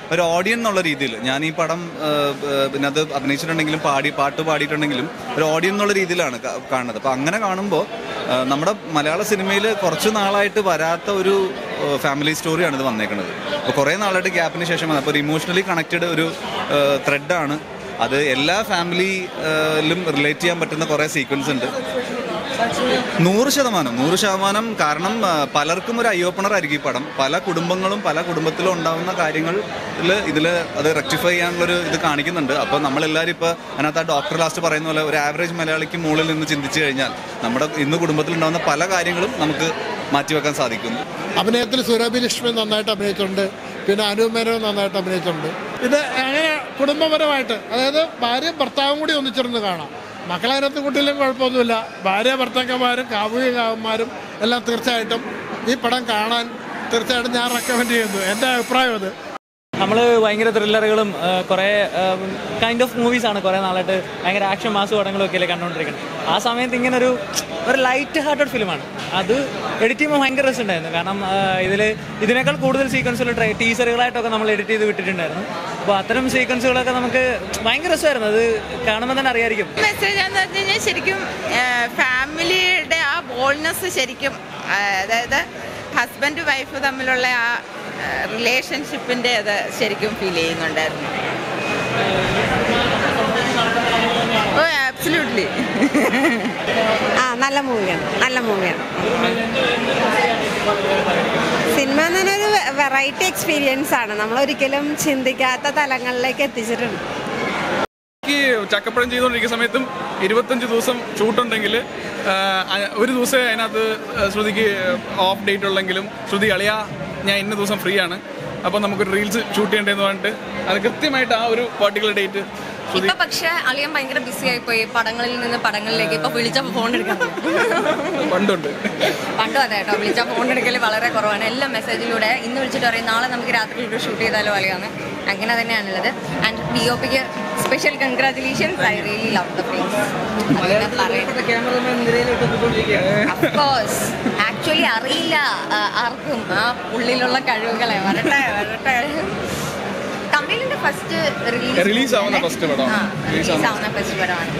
ഒരു ഓഡിയൻ എന്നുള്ള രീതിയിൽ ഞാൻ ഈ പടം ആ, ആ, പിന്നെ അത് അഭിനയിച്ചിട്ടുണ്ടെങ്കിലും പാടി പാട്ട് പാടിയിട്ടുണ്ടെങ്കിലും ഒരു ഓഡിയൻ എന്നുള്ള രീതിയിലാണ് കാ- കാണുന്നത് അപ്പോൾ അങ്ങനെ കാണുമ്പോൾ ആ, നമ്മുടെ മലയാള സിനിമയിൽ കുറച്ച് നാളായിട്ട് വരാത്ത ഒരു ഫാമിലി സ്റ്റോറിയാണ് ഇത് വന്നേക്കുന്നത് അപ്പോൾ കുറേ നാളായിട്ട് ഗ്യാപ്പിന് ശേഷം വന്നത് അപ്പോൾ ഒരു ഇമോഷണലി കണക്റ്റഡ് ഒരു ത്രെഡാണ് അത് എല്ലാ ഫാമിലിയിലും റിലേറ്റ് ചെയ്യാൻ പറ്റുന്ന കുറേ സീക്വൻസ് ഉണ്ട് നൂറ് ശതമാനം നൂറ് ശതമാനം കാരണം ആ, പലർക്കും ഒരു ഐ ഓപ്പണർ ആയിരിക്കും ഈ പടം പല കുടുംബങ്ങളും പല കുടുംബത്തിലും ഉണ്ടാകുന്ന കാര്യങ്ങളിൽ ഇതിൽ അത് റെക്ടിഫൈ ചെയ്യാനുള്ളൊരു ഇത് കാണിക്കുന്നുണ്ട് അപ്പോൾ നമ്മളെല്ലാവരും ഇപ്പോൾ അതിനകത്ത് ആ ഡോക്ടർ ലാസ്റ്റ് പറയുന്ന പോലെ ഒരു ആവറേജ് മലയാളിക്ക് മുകളിൽ നിന്ന് ചിന്തിച്ചു കഴിഞ്ഞാൽ നമ്മുടെ ഇന്ന് കുടുംബത്തിൽ ഉണ്ടാകുന്ന പല കാര്യങ്ങളും നമുക്ക് മാറ്റിവെക്കാൻ സാധിക്കുന്നു അഭിനയത്തിൽ സുരഭി ലക്ഷ്മി നന്നായിട്ട് അഭിനയിച്ചിട്ടുണ്ട് പിന്നെ അനൂപ് മേനോൻ നന്നായിട്ട് അഭിനയിച്ചിട്ടുണ്ട് ഇത് അങ്ങനെ കുടുംബപരമായിട്ട് അതായത് ഭാര്യയും ഭർത്താവും കൂടി ഒന്നിച്ചിരുന്ന് കാണാം മക്കളതിനകത്ത് കുട്ടിയിലും കുഴപ്പമൊന്നുമില്ല ഭാര്യ ഭർത്താക്കന്മാരും കാമുകി കാവന്മാരും എല്ലാം തീർച്ചയായിട്ടും ഈ പടം കാണാൻ തീർച്ചയായിട്ടും ഞാൻ റെക്കമെൻഡ് ചെയ്യുന്നു എൻ്റെ അഭിപ്രായം അത് നമ്മൾ ഭയങ്കര ത്രില്ലറുകളും കുറേ കൈൻഡ് ഓഫ് മൂവീസാണ് കുറേ നാളായിട്ട് ഭയങ്കര ആക്ഷൻ മാസ് പടങ്ങളും ഒക്കെ അല്ലേ കണ്ടുകൊണ്ടിരിക്കുന്നത് ആ സമയത്ത് ഇങ്ങനെ ഒരു ഒരു ലൈറ്റ് ഹാർട്ടഡ് ഫിലിമാണ് അത് എഡിറ്റ് ചെയ്യുമ്പോൾ ഭയങ്കര രസമുണ്ടായിരുന്നു കാരണം ഇതിൽ ഇതിനേക്കാൾ കൂടുതൽ സീക്വൻസുകൾ ട്രൈ ടീസറുകളായിട്ടൊക്കെ നമ്മൾ എഡിറ്റ് ചെയ്ത് വിട്ടിട്ടുണ്ടായിരുന്നു അപ്പോൾ അത്തരം സീക്വൻസുകളൊക്കെ നമുക്ക് ഭയങ്കര രസമായിരുന്നു അത് കാണുമ്പോൾ തന്നെ അറിയായിരിക്കും മെസ്സേജ് എന്ന് പറഞ്ഞു കഴിഞ്ഞാൽ ശരിക്കും ഫാമിലിയുടെ ആ ബോൾനെസ് ശരിക്കും ആ, അതായത് ഹസ്ബൻഡ് വൈഫ് തമ്മിലുള്ള ആ റിലേഷൻഷിപ്പിൻ്റെ അത് ശരിക്കും ഫീൽ ചെയ്യുന്നുണ്ടായിരുന്നു ഓ ആബ്സല്യൂട്ട്ലി ആ നല്ല മൂവിയാണ് നല്ല മൂവിയാണ് സിനിമ എന്ന് പറഞ്ഞാൽ ഒരു വെറൈറ്റി എക്സ്പീരിയൻസ് ആണ് നമ്മൾ ഒരിക്കലും ചിന്തിക്കാത്ത തലങ്ങളിലേക്ക് എത്തിച്ചിട്ടുണ്ട് എനിക്ക് ചക്കപ്പഴം ചെയ്തുകൊണ്ടിരിക്കുന്ന സമയത്തും ഇരുപത്തഞ്ച് ദിവസം ഷൂട്ടുണ്ടെങ്കിൽ ഒരു ദിവസം അതിനകത്ത് ശ്രുതിക്ക് ഓഫ് ഡേറ്റ് ഉള്ളെങ്കിലും ശ്രുതി അളിയ ഞാൻ ഇന്ന ദിവസം ഫ്രീ ആണ് അപ്പോൾ നമുക്കൊരു റീൽസ് ഷൂട്ട് ചെയ്യേണ്ടതെന്ന് പറഞ്ഞിട്ട് അത് കൃത്യമായിട്ട് ആ ഒരു പർട്ടിക്കുലർ ഡേറ്റ് ശ്രുതി ഇപ്പൊ പക്ഷെ അളിയൻ ഭയങ്കര ബിസി ആയിപ്പോയി പടങ്ങളിൽ നിന്ന് പടങ്ങളിലേക്ക് ഇപ്പൊ വിളിച്ചപ്പോ ഫോൺ എടുക്കാൻ പണ്ടുണ്ട് പണ്ടും അതെ കേട്ടോ വിളിച്ച ഫോൺ എടുക്കൽ വളരെ കുറവാണ് എല്ലാം മെസ്സേജിലൂടെ ഇന്ന് വിളിച്ചിട്ട് പറയും നാളെ നമുക്ക് രാത്രി ഒരു ഷൂട്ട് ചെയ്താലോ അളിയാന്ന് അങ്ങനെ തന്നെയാണുള്ളത് and biopic special congratulations I really love the of course actually അറിയില്ല ആ, ആർക്കും ആ ഉള്ളിലുള്ള കഴിവുകളെ വരട്ടെ വരട്ടെ തമിഴിന്റെ ഫസ്റ്റ് റിലീസ് Release ആവുന്ന first പടമാണ്. Release റിലീസ് ആവുന്ന ആവുന്ന ഫസ്റ്റ് പടമാണ്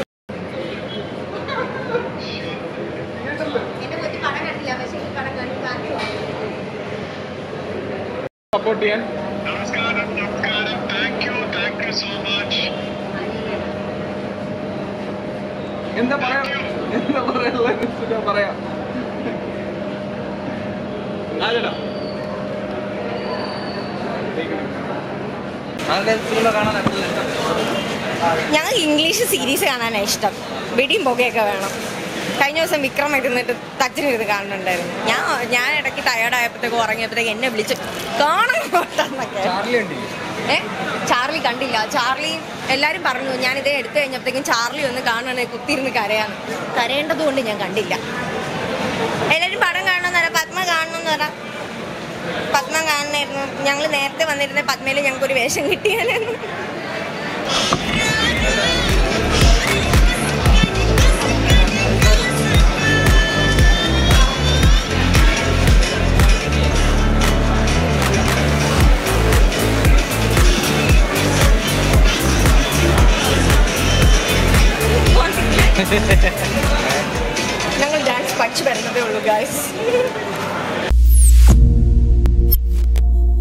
സപ്പോർട്ട് ചെയ്യാൻ എന്താ പറയാ എന്താ പറയാ പറയാ ആരെടാ ഞങ്ങൾ ഇംഗ്ലീഷ് സീരീസ് കാണാനാണ് ഇഷ്ടം വെടിയും പുകയൊക്കെ വേണം കഴിഞ്ഞ ദിവസം വിക്രം ഇരുന്നിട്ട് തച്ചിനിരുന്ന് കാണുന്നുണ്ടായിരുന്നു ഞാൻ ഞാൻ ഇടയ്ക്ക് ടയർഡായപ്പോഴത്തേക്ക് ഉറങ്ങിയപ്പോഴത്തേക്ക് എന്നെ വിളിച്ച് കാണാൻ പോട്ടെന്നൊക്കെ ഏ ചാർലി കണ്ടില്ല ചാർലി എല്ലാവരും പറഞ്ഞു ഞാൻ ഇതേ എടുത്തു കഴിഞ്ഞപ്പോഴത്തേക്കും ചാർലി ഒന്ന് കാണണേ കുത്തിയിരുന്ന് കരയാന്ന് കരയേണ്ടത് കൊണ്ട് ഞാൻ കണ്ടില്ല എല്ലാവരും പടം കാണണമെന്ന് പറയാം പത്മ കാണണമെന്ന് പറയാം പത്മ കാണണമായിരുന്നു ഞങ്ങൾ നേരത്തെ വന്നിരുന്ന പത്മയിൽ ഞങ്ങൾക്കൊരു വേഷം കിട്ടിയാലും